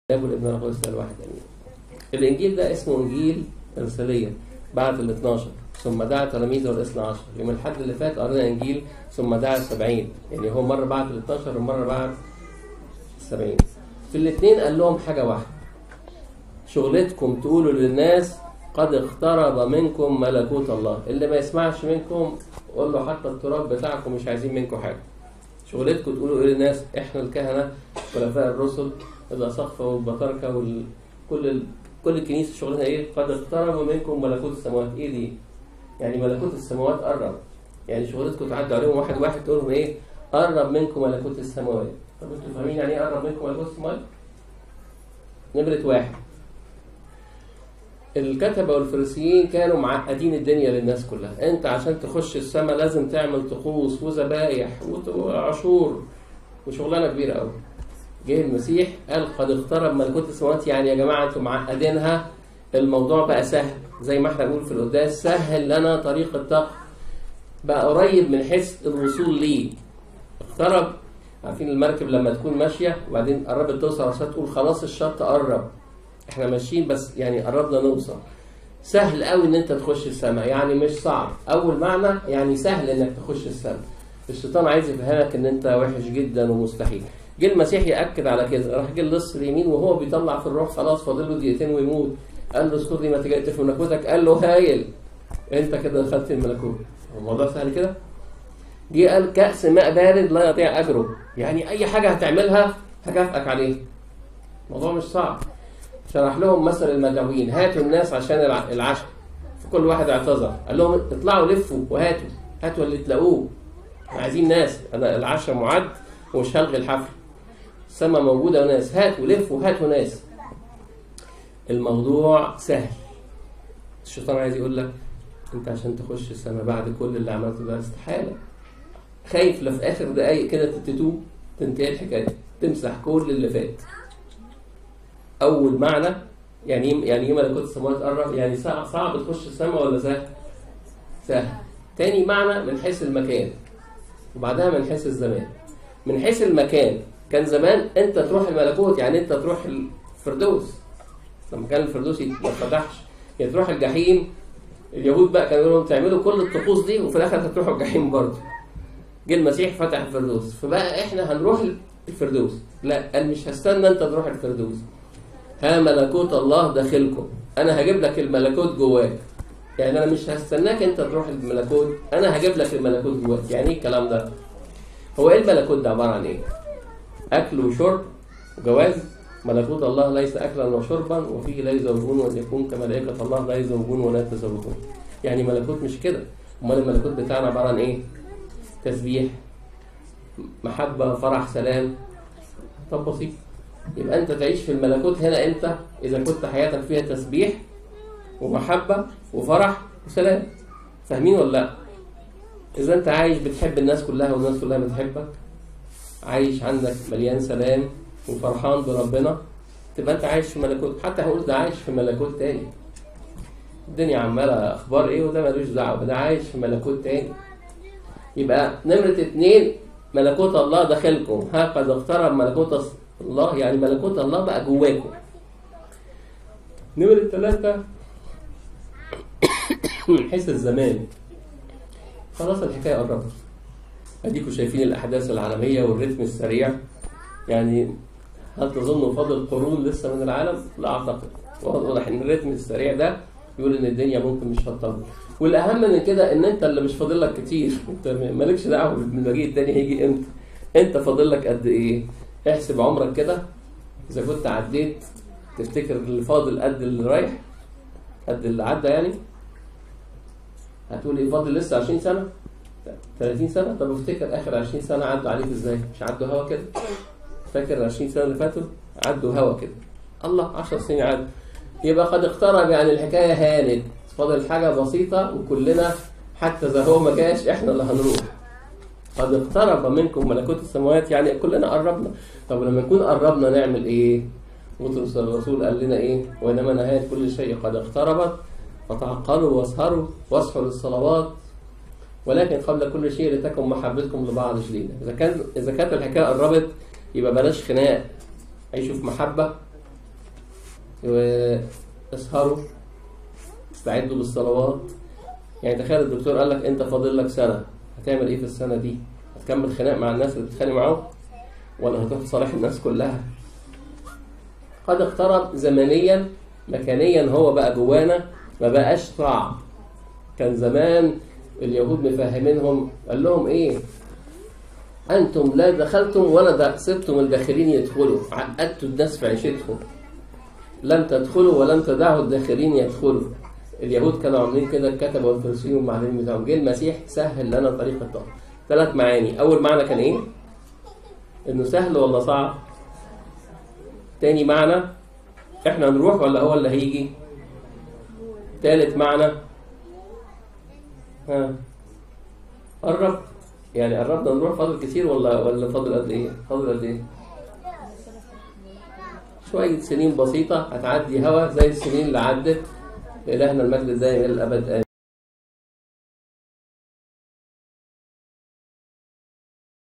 الاب والابن والروح القدس الواحد امين. الانجيل ده اسمه انجيل ارساليه بعد ال 12 ثم دعا تلاميذه الاثنى عشر يوم الحد اللي فات قرينا انجيل ثم دعا السبعين يعني هو مره بعد ال 12 ومره بعد السبعين في الاثنين قال لهم حاجه واحده شغلتكم تقولوا للناس قد اقترب منكم ملكوت الله اللي ما يسمعش منكم قول له حتى التراب بتاعكم مش عايزين منكم حاجه شغلتكم تقولوا ايه للناس احنا الكهنه خلفاء الرسل الاساقفه والبطاركه وال... كل ال... كل الكنيسه شغلها ايه؟ قد اقترب منكم ملكوت السماوات ايه دي؟ يعني ملكوت السماوات قرب يعني شغلتكم تعدوا عليهم واحد واحد تقول لهم ايه؟ قرب منكم ملكوت السماوات طب انتوا فاهمين يعني ايه قرب منكم ملكوت السماوات؟ نمرة واحد الكتبة والفريسيين كانوا معقدين الدنيا للناس كلها انت عشان تخش السماء لازم تعمل طقوس وذبايح وعشور وشغلانه كبيره قوي جه المسيح قال قد اقترب ملكوت السماوات يعني يا جماعه انتم معقدينها الموضوع بقى سهل زي ما احنا بنقول في القداس سهل لنا طريق التقوى بقى قريب من حيث الوصول ليه اقترب عارفين المركب لما تكون ماشيه وبعدين قربت توصل عشان تقول خلاص الشط قرب احنا ماشيين بس يعني قربنا نوصل سهل قوي ان انت تخش السماء يعني مش صعب اول معنى يعني سهل انك تخش السماء الشيطان عايز يفهمك ان انت وحش جدا ومستحيل جه المسيح ياكد على كده راح جه اللص اليمين وهو بيطلع في الروح خلاص فاضل له دقيقتين ويموت قال له اذكر لي متى جئت في ملكوتك قال له هايل انت كده دخلت الملكوت الموضوع سهل كده جه قال كأس ماء بارد لا يضيع اجره يعني اي حاجه هتعملها هكافئك عليه الموضوع مش صعب شرح لهم مثل المدعوين هاتوا الناس عشان العشاء فكل واحد اعتذر قال لهم اطلعوا لفوا وهاتوا هاتوا اللي تلاقوه عايزين ناس انا العشاء معد ومش هلغي الحفل السما موجودة وناس هاتوا لفوا هاتوا ناس الموضوع سهل الشيطان عايز يقول لك انت عشان تخش السما بعد كل اللي عملته ده استحالة خايف لا في اخر دقايق كده تتوب تنتهي الحكاية تمسح كل اللي فات اول معنى يعني يعني ايه ملكوت السماوات قرب يعني صعب, صعب تخش السما ولا سهل سهل تاني معنى من حيث المكان وبعدها من حيث الزمان من حيث المكان كان زمان انت تروح الملكوت يعني انت تروح الفردوس لما كان الفردوس ما اتفتحش يعني تروح الجحيم اليهود بقى كانوا يقولوا تعملوا كل الطقوس دي وفي الاخر هتروحوا الجحيم برضه جه المسيح فتح الفردوس فبقى احنا هنروح الفردوس لا قال مش هستنى انت تروح الفردوس ها ملكوت الله داخلكم انا هجيب لك الملكوت جواك يعني انا مش هستناك انت تروح الملكوت انا هجيب لك الملكوت جواك يعني ايه الكلام ده هو ايه الملكوت ده عباره عن ايه اكل وشرب وجواز ملكوت الله ليس اكلا وشربا وفيه لا يزوجون وان يكون كملائكه الله لا يزوجون ولا يتزوجون يعني ملكوت مش كده امال الملكوت بتاعنا عباره عن ايه تسبيح محبه فرح سلام طب بسيط يبقى انت تعيش في الملكوت هنا امتى اذا كنت حياتك فيها تسبيح ومحبه وفرح وسلام فاهمين ولا لا اذا انت عايش بتحب الناس كلها والناس كلها بتحبك عايش عندك مليان سلام وفرحان بربنا تبقى انت عايش في ملكوت حتى هقول ده عايش في ملكوت تاني الدنيا عماله اخبار ايه وده ملوش دعوه ده عايش في ملكوت تاني يبقى نمره اتنين ملكوت الله داخلكم ها قد اقترب ملكوت الله يعني ملكوت الله بقى جواكم نمرة ثلاثة من حيث الزمان خلاص الحكاية قربت اديكم شايفين الاحداث العالمية والريتم السريع يعني هل تظنوا فاضل قرون لسه من العالم؟ لا اعتقد واضح ان الريتم السريع ده يقول ان الدنيا ممكن مش هتطول والاهم من كده ان انت اللي مش فاضل لك كتير انت مالكش دعوه بالمجيء التاني هيجي امتى انت فاضل لك قد ايه احسب عمرك كده اذا كنت عديت تفتكر اللي فاضل قد اللي رايح قد اللي عدى يعني هتقول ايه فاضل لسه 20 سنه 30 سنه طب افتكر اخر 20 سنه عدوا عليك ازاي مش عدوا هوا كده فاكر ال 20 سنه اللي فاتوا عدوا هوا كده الله 10 سنين عدوا يبقى قد اقترب يعني الحكايه هانت فاضل حاجه بسيطه وكلنا حتى اذا هو ما جاش احنا اللي هنروح قد اقترب منكم ملكوت السماوات يعني كلنا قربنا طب لما نكون قربنا نعمل ايه بطرس الرسول قال لنا ايه وانما نهايه كل شيء قد اقتربت فتعقلوا واسهروا واصحوا للصلوات ولكن قبل كل شيء لتكن محبتكم لبعض شديده اذا كان اذا كانت الحكايه قربت يبقى بلاش خناق عيشوا في محبه واسهروا استعدوا بالصلوات يعني تخيل الدكتور قال لك انت فاضل لك سنه هتعمل ايه في السنه دي؟ هتكمل خناق مع الناس اللي بتتخانق معاهم ولا هتروح تصالح الناس كلها؟ قد اقترب زمنيا مكانيا هو بقى جوانا ما بقاش صعب كان زمان اليهود مفهمينهم قال لهم ايه انتم لا دخلتم ولا د- سبتم الداخلين يدخلوا عقدتوا الناس في عيشتهم لم تدخلوا ولم تدعوا الداخلين يدخلوا اليهود كانوا عاملين كده الكتبه والفريسيين والمعلمين بتاعهم جه المسيح سهل لنا طريق الطاعه ثلاث معاني اول معنى كان ايه انه سهل ولا صعب تاني معنى احنا نروح ولا هو اللي هيجي تالت معنى ها قرب يعني قربنا نروح فاضل كتير ولا ولا فاضل قد ايه فاضل قد ايه شوية سنين بسيطة هتعدي هوا زي السنين اللي عدت لإلهنا المجد الدائم إلى الأبد آمين